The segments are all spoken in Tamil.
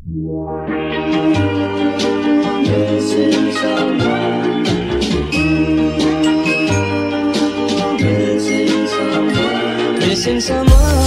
Missing someone. Missing someone. Missing someone.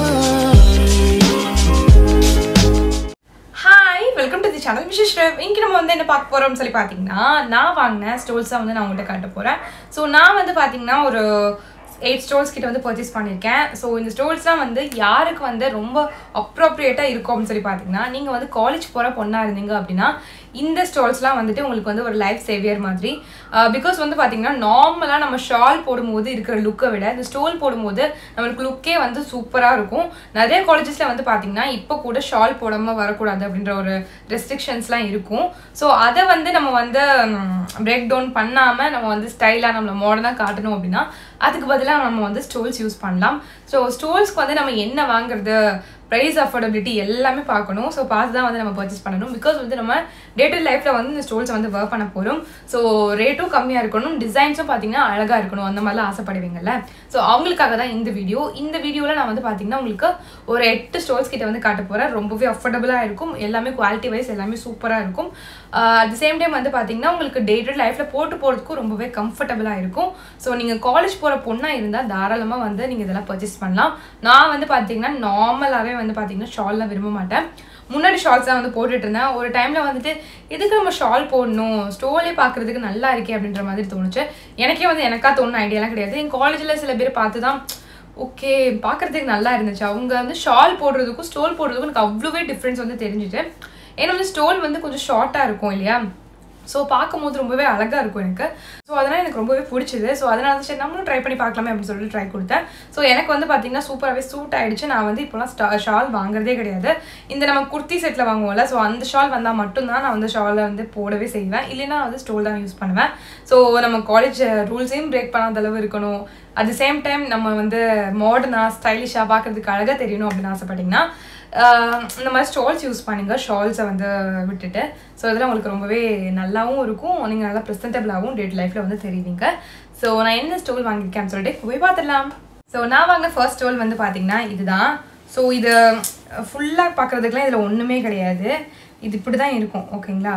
Hi welcome to the channel wishes ஷ்ரெவ் இங்கே நம்ம வந்து என்ன பார்க்க போகிறோம்னு சொல்லி பார்த்தீங்கன்னா நான் வாங்கின ஸ்டோல்ஸ் தான் வந்து நான் உங்கள்கிட்ட காட்ட போகிறேன் ஸோ நான் வந்து பார்த்தீங்கன்னா ஒரு எயிட் ஸ்டோல்ஸ் கிட்ட வந்து பர்ச்சேஸ் பண்ணியிருக்கேன் ஸோ இந்த ஸ்டோல்ஸ்லாம் வந்து யாருக்கு வந்து ரொம்ப அப்ரோப்ரியேட்டாக இருக்கும் அப்படின்னு சொல்லி பார்த்தீங்கன்னா நீங்கள் வந்து காலேஜ் போகிற பொண்ணாக இருந்தீங்க அப்படின்னா இந்த ஸ்டால்ஸ்லாம் வந்துட்டு உங்களுக்கு வந்து ஒரு லைஃப் சேவியர் மாதிரி பிகாஸ் வந்து பார்த்தீங்கன்னா நார்மலாக நம்ம ஷால் போடும்போது இருக்கிற லுக்கை விட இந்த ஸ்டோல் போடும்போது நம்மளுக்கு லுக்கே வந்து சூப்பராக இருக்கும் நிறைய காலேஜஸில் வந்து பார்த்தீங்கன்னா இப்போ கூட ஷால் போடாமல் வரக்கூடாது அப்படின்ற ஒரு ரெஸ்ட்ரிக்ஷன்ஸ்லாம் இருக்கும் ஸோ அதை வந்து நம்ம வந்து பிரேக் டவுன் பண்ணாமல் நம்ம வந்து ஸ்டைலாக நம்மளை மாடர்னாக காட்டணும் அப்படின்னா அதுக்கு பதிலாக நம்ம வந்து ஸ்டோல்ஸ் யூஸ் பண்ணலாம் ஸோ ஸ்டோல்ஸ்க்கு வந்து நம்ம என்ன வாங்குறது ப்ரைஸ் அஃபோர்டபிலிட்டி எல்லாமே பார்க்கணும் ஸோ பார்த்து தான் வந்து நம்ம பர்ச்சேஸ் பண்ணணும் பிகாஸ் வந்து நம்ம டே டு லைஃப்பில் வந்து இந்த ஸ்டோல்ஸ் வந்து ஒர்க் பண்ண போகிறோம் ஸோ ரேட்டும் கம்மியாக இருக்கணும் டிசைன்ஸும் பார்த்தீங்கன்னா அழகாக இருக்கணும் அந்த மாதிரிலாம் ஆசைப்படுவீங்கல்ல ஸோ அவங்களுக்காக தான் இந்த வீடியோ இந்த வீடியோவில் நான் வந்து பார்த்தீங்கன்னா உங்களுக்கு ஒரு எட்டு ஸ்டோல்ஸ் கிட்ட வந்து காட்ட போகிறேன் ரொம்பவே அஃபோர்டபுளாக இருக்கும் எல்லாமே குவாலிட்டி வைஸ் எல்லாமே சூப்பராக இருக்கும் அட் த சேம் டைம் வந்து பார்த்தீங்கன்னா உங்களுக்கு டே டு லைஃப்பில் போட்டு போகிறதுக்கும் ரொம்பவே கம்ஃபர்டபுளாக இருக்கும் ஸோ நீங்கள் காலேஜ் போகிற பொண்ணாக இருந்தால் தாராளமாக வந்து நீங்கள் இதெல்லாம் பர்ச்சேஸ் பண்ணலாம் நான் வந்து பார்த்தீங்கன்னா நார்மலாகவே வந்து பார்த்தீங்கன்னா ஷால்லாம் விரும்ப மாட்டேன் முன்னாடி ஷால்ஸ் தான் வந்து போட்டுட்டு இருந்தேன் ஒரு டைமில் வந்துட்டு எதுக்கு நம்ம ஷால் போடணும் ஸ்டோலே பார்க்குறதுக்கு நல்லா இருக்கே அப்படின்ற மாதிரி தோணுச்சு எனக்கே வந்து எனக்கா தோணுன ஐடியாலாம் கிடையாது என் காலேஜில் சில பேர் பார்த்து தான் ஓகே பார்க்குறதுக்கு நல்லா இருந்துச்சு அவங்க வந்து ஷால் போடுறதுக்கும் ஸ்டோல் போடுறதுக்கும் எனக்கு அவ்வளோவே டிஃப்ரென்ஸ் வந்து தெரிஞ்சுட்டு ஏன்னா வந்து ஸ்டோல் வந்து கொஞ்சம் ஷார்ட்டாக இருக்கும் இல்லையா ஸோ பார்க்கும்போது ரொம்பவே அழகாக இருக்கும் எனக்கு ஸோ அதனால் எனக்கு ரொம்பவே பிடிச்சிது ஸோ அதனால தான் சரி நம்மளும் ட்ரை பண்ணி பார்க்கலாமே அப்படின்னு சொல்லிட்டு ட்ரை கொடுத்தேன் ஸோ எனக்கு வந்து பார்த்தீங்கன்னா சூப்பராகவே சூட் ஆயிடுச்சு நான் வந்து இப்போலாம் ஸ்டா ஷால் வாங்குறதே கிடையாது இந்த நம்ம குர்த்தி செட்டில் வாங்குவோம்ல ஸோ அந்த ஷால் வந்தால் மட்டும்தான் நான் வந்து ஷாலை வந்து போடவே செய்வேன் இல்லைன்னா வந்து ஸ்டோல் தான் யூஸ் பண்ணுவேன் ஸோ நம்ம காலேஜ் ரூல்ஸையும் பிரேக் பண்ணாத அளவு இருக்கணும் அட் த சேம் டைம் நம்ம வந்து மாடர்னாக ஸ்டைலிஷாக பார்க்குறதுக்கு அழகாக தெரியணும் அப்படின்னு ஆசைப்பட்டீங்கன்னா ஆஹ் இந்த மாதிரி ஸ்டால்ஸ் யூஸ் பண்ணுங்க ஷால்ஸை வந்து விட்டுட்டு ஸோ இதெல்லாம் உங்களுக்கு ரொம்பவே நல்லாவும் இருக்கும் நீங்கள் நல்லா ப்ரெசன்டபிளாகவும் டேட் லைஃப்பில் வந்து தெரிவிங்க ஸோ நான் என்ன ஸ்டோல் வாங்கியிருக்கேன்னு சொல்லிட்டு போய் பார்த்துடலாம் ஸோ நான் வாங்க ஃபர்ஸ்ட் ஸ்டோல் வந்து பார்த்தீங்கன்னா இதுதான் ஸோ இது ஃபுல்லாக பார்க்குறதுக்குலாம் இதில் ஒன்றுமே கிடையாது இது இப்படி தான் இருக்கும் ஓகேங்களா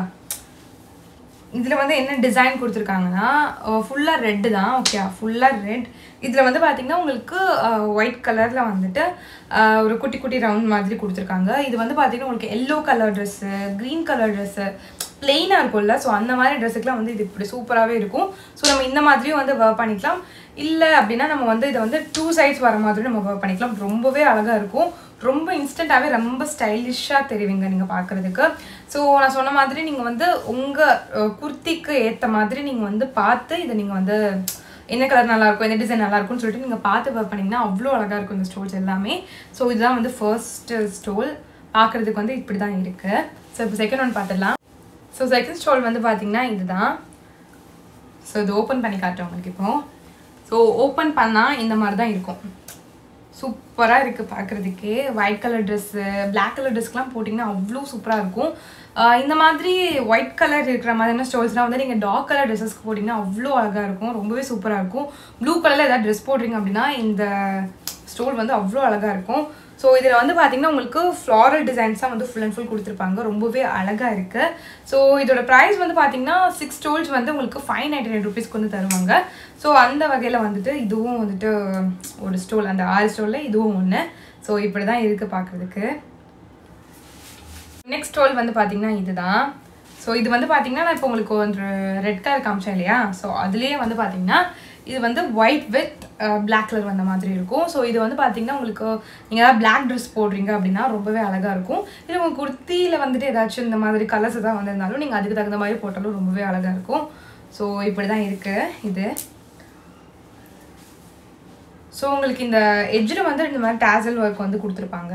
இதில் வந்து என்ன டிசைன் கொடுத்துருக்காங்கன்னா ஃபுல்லாக ரெட்டு தான் ஓகே ஃபுல்லாக ரெட் இதில் வந்து பார்த்தீங்கன்னா உங்களுக்கு ஒயிட் கலரில் வந்துட்டு அஹ், ஒரு குட்டி குட்டி ரவுண்ட் மாதிரி கொடுத்துருக்காங்க இது வந்து பார்த்தீங்கன்னா உங்களுக்கு yellow colour dress green colour dress பிளெயினாக இருக்கும்ல ஸோ அந்த மாதிரி ட்ரெஸ்ஸுக்குலாம் வந்து இது இப்படி சூப்பராகவே இருக்கும் ஸோ நம்ம இந்த மாதிரியும் வந்து ஒர்க் பண்ணிக்கலாம் இல்லை அப்படின்னா நம்ம வந்து இதை வந்து டூ சைட்ஸ் வர மாதிரி நம்ம ஒர்க் பண்ணிக்கலாம் ரொம்பவே அழகாக இருக்கும் ரொம்ப இன்ஸ்டண்ட்டாகவே ரொம்ப ஸ்டைலிஷாக தெரிவிங்க நீங்கள் பார்க்குறதுக்கு ஸோ நான் சொன்ன மாதிரி நீங்கள் வந்து உங்கள் குர்த்திக்கு ஏற்ற மாதிரி நீங்கள் வந்து பார்த்து இதை நீங்கள் வந்து என்ன கலர் நல்லா இருக்கும் எந்த டிசைன் நல்லா இருக்கும்னு சொல்லிட்டு நீங்கள் பார்த்து ஒர்க் பண்ணிங்கன்னா அவ்வளோ அழகாக இருக்கும் இந்த ஸ்டோல்ஸ் எல்லாமே ஸோ இதுதான் வந்து ஃபர்ஸ்ட் ஸ்டோல் பார்க்குறதுக்கு வந்து இப்படி தான் இருக்குது ஸோ இப்போ செகண்ட் ஒன் பார்த்துடலாம் ஸோ செகண்ட் ஸ்டோல் வந்து பார்த்தீங்கன்னா இதுதான் ஸோ இது ஓப்பன் பண்ணி காட்டுறேன் உங்களுக்கு இப்போ ஸோ ஓப்பன் பண்ணால் இந்த மாதிரி தான் இருக்கும் சூப்பராக இருக்குது பார்க்குறதுக்கே white colour dress black colour ட்ரெஸ்க்குலாம் போட்டிங்கன்னா அவ்வளோ சூப்பராக இருக்கும் ஆஹ் இந்த மாதிரி ஒயிட் கலர் இருக்கிற மாதிரியான ஸ்டோல்ஸ்லாம் வந்து நீங்கள் டார்க் கலர் ட்ரெஸ்ஸஸ்க்கு போட்டிங்கன்னா அவ்வளோ அழகாக இருக்கும் ரொம்பவே சூப்பராக இருக்கும் ப்ளூ கலரில் ஏதாவது ட்ரெஸ் போடுறீங்க அப்படின்னா இந்த ஸ்டோல் வந்து அவ்வளோ அழகாக இருக்கும் ஸோ இதில் வந்து பார்த்தீங்கன்னா உங்களுக்கு ஃப்ளாரல் டிசைன்ஸ் தான் வந்து ஃபுல் அண்ட் ஃபுல் கொடுத்துருப்பாங்க ரொம்பவே அழகாக இருக்குது ஸோ இதோட ப்ரைஸ் வந்து பார்த்தீங்கன்னா சிக்ஸ் ஸ்டோல்ஸ் வந்து உங்களுக்கு ஃபைவ் நைன்டி நைன் ருபீஸ்க்கு வந்து தருவாங்க ஸோ அந்த வகையில் வந்துட்டு இதுவும் வந்துட்டு ஒரு ஸ்டோல் அந்த ஆறு ஸ்டோலில் இதுவும் ஒன்று ஸோ இப்படி தான் இருக்குது பார்க்குறதுக்கு நெக்ஸ்ட் ஸ்டோல் வந்து பார்த்தீங்கன்னா இதுதான் ஸோ இது வந்து பார்த்தீங்கன்னா நான் இப்போ உங்களுக்கு ஒரு ரெட் கலர் காமிச்சேன் இல்லையா ஸோ அதுலேயே வந்து பார்த்தீங்கன்னா இது வந்து ஒயிட் வித் பிளாக் கலர் வந்த மாதிரி இருக்கும் ஸோ இது வந்து பார்த்தீங்கன்னா உங்களுக்கு நீங்கள் ஏதாவது பிளாக் ட்ரெஸ் போடுறீங்க அப்படின்னா ரொம்பவே அழகாக இருக்கும் இது உங்கள் குர்த்தியில் வந்துட்டு ஏதாச்சும் இந்த மாதிரி கலர்ஸ் தான் வந்திருந்தாலும் நீங்கள் அதுக்கு தகுந்த மாதிரி போட்டாலும் ரொம்பவே அழகாக இருக்கும் ஸோ இப்படி தான் இருக்குது இது ஸோ உங்களுக்கு இந்த எட்ஜில் வந்து இந்த மாதிரி டேசல் ஒர்க் வந்து கொடுத்துருப்பாங்க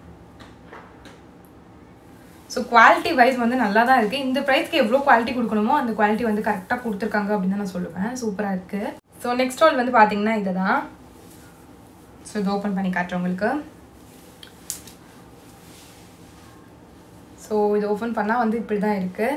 ஸோ குவாலிட்டி வைஸ் வந்து நல்லா தான் இருக்குது இந்த ப்ரைஸ்க்கு எவ்வளோ குவாலிட்டி கொடுக்கணுமோ அந்த குவாலிட்டி வந்து கரெக்டாக கொடுத்துருக்காங்க அப்படின்னு தான் நான் சொல்லுவேன் சூப்பராக இருக்குது ஸோ நெக்ஸ்ட் ஸ்டால் வந்து பார்த்தீங்கன்னா இதை தான் ஸோ இது ஓப்பன் பண்ணி காட்டுறேன் உங்களுக்கு ஸோ இது ஓப்பன் பண்ணால் வந்து இப்படி தான் இருக்குது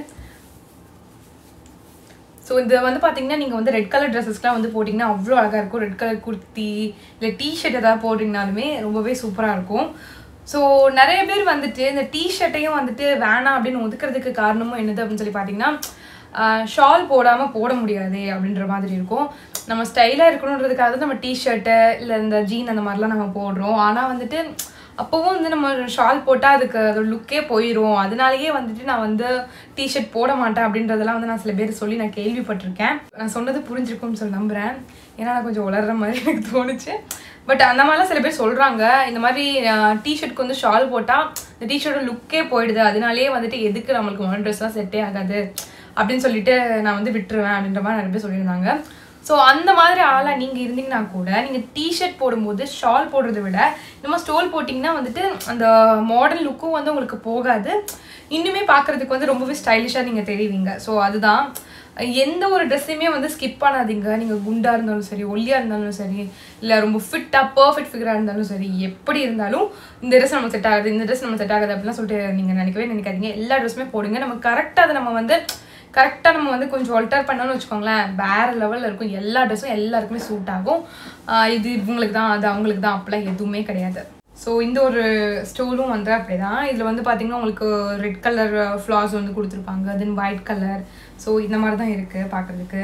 ஸோ இது வந்து பார்த்தீங்கன்னா நீங்கள் வந்து ரெட் கலர் ட்ரெஸ்ஸஸ்லாம் வந்து போட்டிங்கன்னா அவ்வளோ அழகாக இருக்கும் ரெட் கலர் குர்த்தி இல்லை டிஷர்ட் ஏதாவது போட்டிங்கனாலுமே ரொம்பவே சூப்பராக இருக்கும் ஸோ நிறைய பேர் வந்துட்டு இந்த டிஷர்ட்டையும் வந்துட்டு வேணாம் அப்படின்னு ஒதுக்குறதுக்கு காரணமும் என்னது அப்படின்னு சொல்லி பார்த்தீங்கன்னா ஷால் போடாமல் போட முடியாது அப்படின்ற மாதிரி இருக்கும் நம்ம ஸ்டைலாக இருக்கணுன்றதுக்காக நம்ம டிஷர்ட்டு இல்லை இந்த ஜீன் அந்த மாதிரிலாம் நம்ம போடுறோம் ஆனால் வந்துட்டு அப்போவும் வந்து நம்ம ஷால் போட்டால் அதுக்கு அதோட லுக்கே போயிடும் அதனாலேயே வந்துட்டு நான் வந்து டிஷர்ட் போட மாட்டேன் அப்படின்றதெல்லாம் வந்து நான் சில பேர் சொல்லி நான் கேள்விப்பட்டிருக்கேன் நான் சொன்னது புரிஞ்சிருக்கும்னு சொல்லி நம்புகிறேன் ஏன்னா நான் கொஞ்சம் உளர்ற மாதிரி எனக்கு தோணுச்சு பட் அந்த மாதிரிலாம் சில பேர் சொல்கிறாங்க இந்த மாதிரி டிஷர்ட்க்கு வந்து ஷால் போட்டால் இந்த டிஷர்ட்டோட லுக்கே போயிடுது அதனாலேயே வந்துட்டு எதுக்கு நம்மளுக்கு ஒன் ட்ரெஸ்லாம் செட்டே ஆகாது அப்படின்னு சொல்லிட்டு நான் வந்து விட்டுருவேன் அப்படின்ற மாதிரி நிறைய பேர் சொல்லியிருந்தாங்க ஸோ அந்த மாதிரி ஆளாக நீங்கள் இருந்தீங்கன்னா கூட நீங்கள் டிஷர்ட் போடும்போது ஷால் போடுறத விட நம்ம ஸ்டோல் போட்டிங்கன்னா வந்துட்டு அந்த மாடர்ன் லுக்கும் வந்து உங்களுக்கு போகாது இன்னுமே பார்க்குறதுக்கு வந்து ரொம்பவே ஸ்டைலிஷாக நீங்கள் தெரிவிங்க ஸோ அதுதான் எந்த ஒரு ட்ரெஸ்ஸையுமே வந்து ஸ்கிப் பண்ணாதீங்க நீங்கள் குண்டாக இருந்தாலும் சரி ஒல்லியாக இருந்தாலும் சரி இல்லை ரொம்ப ஃபிட்டாக பர்ஃபெக்ட் ஃபிகராக இருந்தாலும் சரி எப்படி இருந்தாலும் இந்த ட்ரெஸ் நம்ம செட் ஆகுது இந்த ட்ரெஸ் நம்ம செட் ஆகுது அப்படிலாம் சொல்லிட்டு நீங்கள் நினைக்கவே நினைக்காதீங்க எல்லா ட்ரெஸ்ஸுமே போடுங்க நம்ம கரெக்டாக அதை நம்ம வந்து கரெக்டாக நம்ம வந்து கொஞ்சம் ஆல்டர் பண்ணோம்னு வச்சுக்கோங்களேன் வேற லெவலில் இருக்கும் எல்லா ட்ரெஸ்ஸும் எல்லாருக்குமே சூட் ஆகும் ஆஹ் இது இவங்களுக்கு தான் அது அவங்களுக்கு தான் அப்படிலாம் எதுவுமே கிடையாது ஸோ இந்த ஒரு ஸ்டோலும் வந்து அப்படிதான் இதில் வந்து பார்த்தீங்கன்னா உங்களுக்கு ரெட் கலர் ஃப்ளார்ஸ் வந்து கொடுத்துருப்பாங்க தென் ஒயிட் கலர் ஸோ இந்த மாதிரி தான் இருக்குது பார்க்குறதுக்கு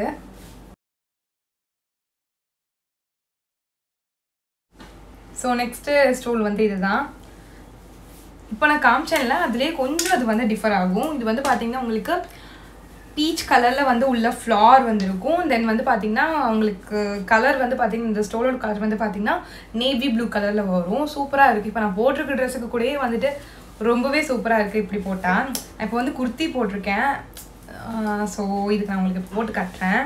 ஸோ நெக்ஸ்ட்டு ஸ்டோல் வந்து இதுதான் இப்போ நான் காமிச்சேன்ல அதுலேயே கொஞ்சம் அது வந்து டிஃபர் ஆகும் இது வந்து பார்த்தீங்கன்னா உங்களுக்கு பீச் கலரில் வந்து உள்ள ஃப்ளார் வந்து இருக்கும் தென் வந்து பார்த்தீங்கன்னா உங்களுக்கு கலர் வந்து பார்த்தீங்கன்னா இந்த ஸ்டோலோட கலர் வந்து பார்த்தீங்கன்னா நேவி ப்ளூ கலரில் வரும் சூப்பராக இருக்குது இப்போ நான் போட்டிருக்க ட்ரெஸ்ஸுக்கு கூடயே வந்துட்டு ரொம்பவே சூப்பராக இருக்குது இப்படி போட்டால் இப்போ வந்து குர்த்தி போட்டிருக்கேன் ஸோ இதுக்கு நான் உங்களுக்கு போட்டு காட்டுறேன்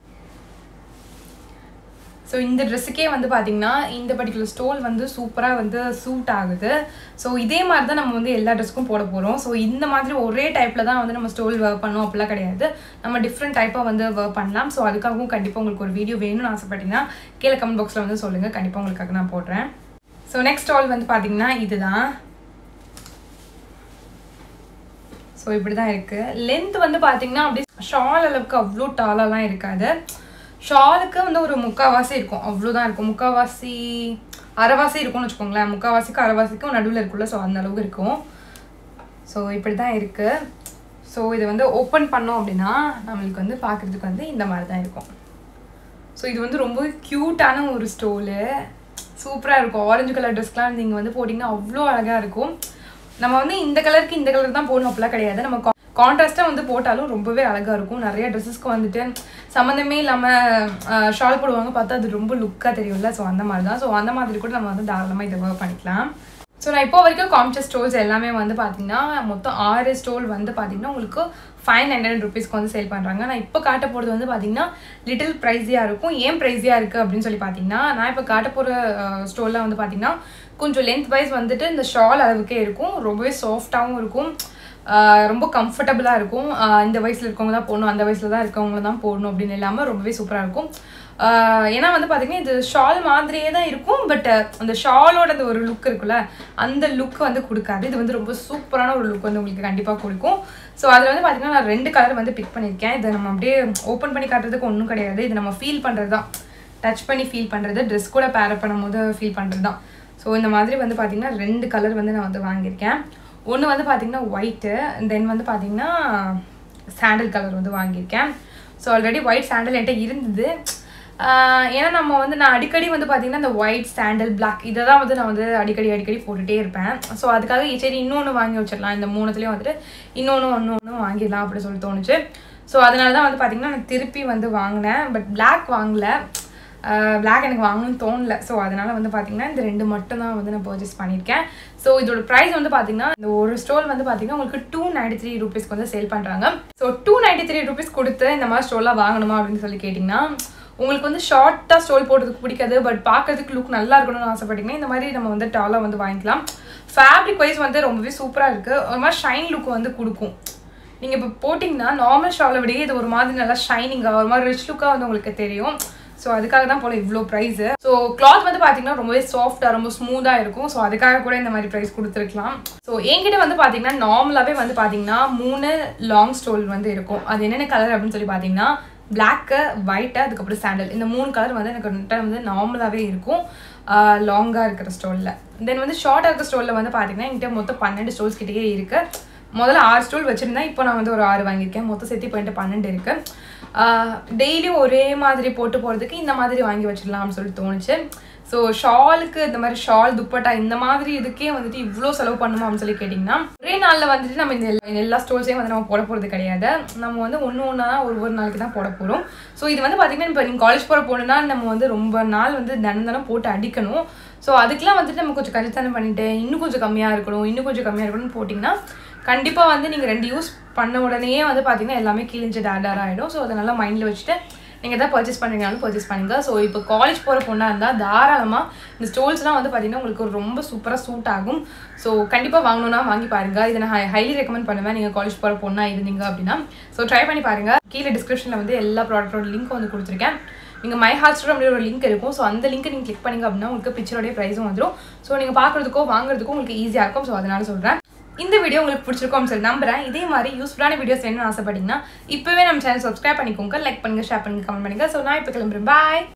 ஸோ இந்த ட்ரெஸ்ஸுக்கே வந்து பார்த்தீங்கன்னா இந்த பர்டிகுலர் ஸ்டோல் வந்து சூப்பராக வந்து சூட் ஆகுது ஸோ இதே மாதிரி தான் நம்ம வந்து எல்லா ட்ரெஸ்க்கும் போட போகிறோம் ஸோ இந்த மாதிரி ஒரே டைப்பில் தான் வந்து நம்ம ஸ்டோல் ஒர்க் பண்ணோம் அப்படிலாம் கிடையாது நம்ம டிஃப்ரெண்ட் டைப்பாக வந்து ஒர்க் பண்ணலாம் ஸோ அதுக்காகவும் கண்டிப்பாக உங்களுக்கு ஒரு வீடியோ வேணும்னு ஆசைப்பட்டீங்கன்னா கீழே கமெண்ட் பாக்ஸில் வந்து சொல்லுங்கள் கண்டிப்பாக உங்களுக்காக நான் போடுறேன் ஸோ நெக்ஸ்ட் ஸ்டால் வந்து பார்த்தீங்கன்னா இதுதான் ஸோ இப்படி தான் இருக்குது லென்த் வந்து பார்த்தீங்கன்னா அப்படியே ஷால் அளவுக்கு அவ்வளோ டாலெல்லாம் இருக்காது ஷாலுக்கு வந்து ஒரு முக்காவாசி இருக்கும் அவ்வளோதான் இருக்கும் முக்காவாசி அரைவாசி இருக்கும்னு வச்சுக்கோங்களேன் முக்காவாசிக்கும் அரைவாசிக்கும் நடுவில் இருக்கும்ல ஸோ அந்த அளவுக்கு இருக்கும் ஸோ இப்படி தான் இருக்குது ஸோ இதை வந்து ஓப்பன் பண்ணோம் அப்படின்னா நம்மளுக்கு வந்து பார்க்குறதுக்கு வந்து இந்த மாதிரி தான் இருக்கும் ஸோ இது வந்து ரொம்ப க்யூட்டான ஒரு ஸ்டோலு சூப்பராக இருக்கும் ஆரஞ்சு கலர் ட்ரெஸ்க்கெலாம் நீங்கள் வந்து போட்டிங்கன்னா அவ்வளோ அழகாக இருக்கும் நம்ம வந்து இந்த கலருக்கு இந்த கலர் தான் போடணும் அப்படிலாம் கிடையாது நம்ம கான்ட்ராஸ்ட்டாக வந்து போட்டாலும் ரொம்பவே அழகாக இருக்கும் நிறைய ட்ரெஸ்ஸஸ்க்கு வந்துட்டு சம்மந்தமே இல்லாமல் ஷால் போடுவாங்க பார்த்தா அது ரொம்ப லுக்காக தெரியும்ல ஸோ அந்த மாதிரி தான் ஸோ அந்த மாதிரி கூட நம்ம வந்து தாராளமாக இதை ஒர்க் பண்ணிக்கலாம் ஸோ நான் இப்போ வரைக்கும் காமிச்ச ஸ்டோல்ஸ் எல்லாமே வந்து பார்த்தீங்கன்னா மொத்தம் ஆறு ஸ்டோல் வந்து பார்த்தீங்கன்னா உங்களுக்கு ஃபைவ் ஹண்ட்ரட் ருபீஸ்க்கு வந்து சேல் பண்ணுறாங்க நான் இப்போ காட்ட போகிறது வந்து பார்த்தீங்கன்னா லிட்டில் ப்ரைஸியாக இருக்கும் ஏன் ப்ரைஸியாக இருக்குது அப்படின்னு சொல்லி பார்த்தீங்கன்னா நான் இப்போ காட்ட போகிற ஸ்டோல்லாம் வந்து பார்த்தீங்கன்னா கொஞ்சம் லென்த் வைஸ் வந்துட்டு இந்த ஷால் அளவுக்கே இருக்கும் ரொம்பவே சாஃப்டாகவும் இருக்கும் ரொம்ப கம்ஃபர்டபுளாக இருக்கும் இந்த வயசில் இருக்கவங்க தான் போடணும் அந்த வயசில் தான் இருக்கவங்க தான் போடணும் அப்படின்னு இல்லாமல் ரொம்பவே சூப்பராக இருக்கும் ஏன்னா வந்து பார்த்தீங்கன்னா இது ஷால் மாதிரியே தான் இருக்கும் பட் அந்த ஷாலோட அந்த ஒரு லுக் இருக்குல்ல அந்த லுக் வந்து கொடுக்காது இது வந்து ரொம்ப சூப்பரான ஒரு லுக் வந்து உங்களுக்கு கண்டிப்பாக கொடுக்கும் ஸோ அதில் வந்து பார்த்தீங்கன்னா நான் ரெண்டு கலர் வந்து பிக் பண்ணியிருக்கேன் இதை நம்ம அப்படியே ஓப்பன் பண்ணி காட்டுறதுக்கு ஒன்றும் கிடையாது இது நம்ம ஃபீல் பண்ணுறது தான் டச் பண்ணி ஃபீல் பண்ணுறது ட்ரெஸ் கூட பேரப் பண்ணும்போது ஃபீல் பண்ணுறது தான் ஸோ இந்த மாதிரி வந்து பார்த்தீங்கன்னா ரெண்டு கலர் வந்து நான் வந்து வாங்கியிருக்கேன் ஒன்று வந்து பார்த்தீங்கன்னா ஒயிட்டு தென் வந்து பார்த்தீங்கன்னா சாண்டல் கலர் வந்து வாங்கியிருக்கேன் ஸோ ஆல்ரெடி ஒயிட் சாண்டல் என்கிட்ட இருந்தது ஏன்னா நம்ம வந்து நான் அடிக்கடி வந்து பார்த்தீங்கன்னா இந்த ஒயிட் சாண்டல் பிளாக் இதை தான் வந்து நான் வந்து அடிக்கடி அடிக்கடி போட்டுகிட்டே இருப்பேன் ஸோ அதுக்காக சரி இன்னொன்று வாங்கி வச்சிடலாம் இந்த மூணுத்துலேயும் வந்துட்டு இன்னொன்று ஒன்று ஒன்று வாங்கிடலாம் அப்படி சொல்லி தோணுச்சு ஸோ அதனால தான் வந்து பார்த்தீங்கன்னா நான் திருப்பி வந்து வாங்கினேன் பட் பிளாக் வாங்கல பிளாக் எனக்கு வாங்கணும்னு தோணல ஸோ அதனால வந்து பார்த்தீங்கன்னா இந்த ரெண்டு மட்டும் தான் வந்து நான் பர்ச்சேஸ் பண்ணியிருக்கேன் ஸோ இதோட ப்ரைஸ் வந்து பார்த்தீங்கன்னா இந்த ஒரு ஸ்டோல் வந்து பார்த்தீங்கன்னா உங்களுக்கு டூ நைன்டி த்ரீ ருபீஸ்க்கு வந்து சேல் பண்ணுறாங்க so two ninety three rupees கொடுத்து இந்த மாதிரி ஸ்டோல்லாம் வாங்கணுமா அப்படின்னு சொல்லி கேட்டிங்கன்னா உங்களுக்கு வந்து ஷார்ட்டாக ஸ்டோல் போடுறதுக்கு பிடிக்காது பட் பார்க்கறதுக்கு லுக் நல்லா இருக்கணும்னு ஆசைப்பட்டீங்கன்னா இந்த மாதிரி நம்ம வந்து டாலாக வந்து வாங்கிக்கலாம் ஃபேப்ரிக் வைஸ் வந்து ரொம்பவே சூப்பராக இருக்குது ஒரு மாதிரி ஷைன் லுக் வந்து கொடுக்கும் நீங்கள் இப்போ போட்டிங்கன்னா நார்மல் ஷாலை விடையே இது ஒரு மாதிரி நல்லா ஷைனிங்காக ஒரு மாதிரி ரிச் லுக்காக வந்து உங்களுக்கு தெரியும் ஸோ அதுக்காக தான் போல இவ்வளோ ப்ரைஸு ஸோ கிளாத் வந்து பார்த்தீங்கன்னா ரொம்பவே சாஃப்டாக ரொம்ப ஸ்மூத்தாக இருக்கும் ஸோ அதுக்காக கூட இந்த மாதிரி ப்ரைஸ் கொடுத்துருக்கலாம் ஸோ என்கிட்ட வந்து பார்த்தீங்கன்னா நார்மலாகவே வந்து பார்த்தீங்கன்னா மூணு லாங் ஸ்டோல் வந்து இருக்கும் அது என்னென்ன கலர் அப்படின்னு சொல்லி பார்த்தீங்கன்னா பிளாக்கு ஒயிட்டு அதுக்கப்புறம் சாண்டல் இந்த மூணு கலர் வந்து எனக்கு வந்து நார்மலாகவே இருக்கும் லாங்காக இருக்கிற ஸ்டோலில் தென் வந்து ஷார்ட்டாக இருக்கிற ஸ்டோலில் வந்து பார்த்தீங்கன்னா என்கிட்ட மொத்தம் பன்னெண்டு ஸ்டோல்ஸ் கிட்டே இருக்குது முதல்ல ஆறு ஸ்டோல் வச்சுருந்தேன் இப்போ நான் வந்து ஒரு ஆறு வாங்கியிருக்கேன் மொத்தம் சேர்த்து போயிட்டு பன்னெண்டு இருக்குது டெய்லியும் ஒரே மாதிரி போட்டு போகிறதுக்கு இந்த மாதிரி வாங்கி வச்சிடலாம்னு சொல்லிட்டு தோணுச்சு ஸோ ஷாலுக்கு இந்த மாதிரி ஷால் துப்பட்டா இந்த மாதிரி இதுக்கே வந்துட்டு இவ்வளோ செலவு பண்ணுமான்னு சொல்லி கேட்டிங்கன்னா ஒரே நாளில் வந்துட்டு நம்ம இந்த எல்லா- எல்லா ஸ்டோர்ஸையும் வந்து நம்ம போட போகிறது கிடையாது நம்ம வந்து ஒன்று ஒன்றா தான் ஒரு ஒரு நாளைக்கு தான் போட போகிறோம் ஸோ இது வந்து பார்த்தீங்கன்னா இப்போ நீங்கள் காலேஜ் போகிற போகணுன்னா நம்ம வந்து ரொம்ப நாள் வந்து தினம் தினம் போட்டு அடிக்கணும் ஸோ அதுக்கெலாம் வந்துட்டு நம்ம கொஞ்சம் கஞ்சித்தனம் பண்ணிட்டு இன்னும் கொஞ்சம் கம்மியாக இருக்கணும் இன்னும் கொஞ்சம் கம்மியாக இருக்கணும்னு போட்டிங்கன்னா கண்டிப்பாக வந்து நீங்கள் ரெண்டு யூஸ் பண்ண உடனே வந்து பார்த்தீங்கன்னா எல்லாமே கிழிஞ்சு டேடார் ஆகிடும் ஸோ அதை நல்லா மைண்டில் வச்சுட்டு நீங்கள் எதாவது பர்ச்சேஸ் பண்ணுறீங்கனாலும் பர்ச்சேஸ் பண்ணுங்க ஸோ இப்போ காலேஜ் போகிற பொண்ணாக இருந்தால் தாராளமாக இந்த ஸ்டோல்ஸ்லாம் வந்து பார்த்தீங்கன்னா உங்களுக்கு ஒரு ரொம்ப சூப்பராக சூட் ஆகும் ஸோ கண்டிப்பாக வாங்கணும்னா வாங்கி பாருங்க இதை நான் ஹைலி ரெக்கமெண்ட் பண்ணுவேன் நீங்கள் காலேஜ் போகிற பொண்ணாக இருந்தீங்க அப்படின்னா ஸோ ட்ரை பண்ணி பாருங்க கீழே டிஸ்கிரிப்ஷனில் வந்து எல்லா ப்ராடக்ட்டோட லிங்க் வந்து கொடுத்துருக்கேன் நீங்கள் மை ஹாஸ்டர் அப்படி ஒரு லிங்க் இருக்கும் ஸோ அந்த லிங்க்கை நீங்கள் கிளிக் பண்ணீங்க அப்படின்னா உங்களுக்கு பிக்சரோடைய ப்ரைஸும் வந்துடும் ஸோ நீங்கள் பார்க்குறதுக்கோ வாங்குறதுக்கோ உங்களுக்கு ஈஸியாக இருக்கும் ஸோ அதனால சொல்கிறேன் இந்த வீடியோ உங்களுக்கு பிடிச்சிருக்கோம் சொல்லி நம்புறேன் இதே மாதிரி யூஸ்ஃபுல்லான வீடியோஸ் வேணும்னு ஆசைப்பட்டீங்கன்னா இப்போவே நம்ம சேனல் சப்ஸ்கிரைப் பண்ணிக்கோங்க லைக் பண்ணுங்க ஷேர் பண்ணுங்க கமெண்ட் பண்ணுங்க ஸோ நான் இப்போ கிளம்புறேன் பாய்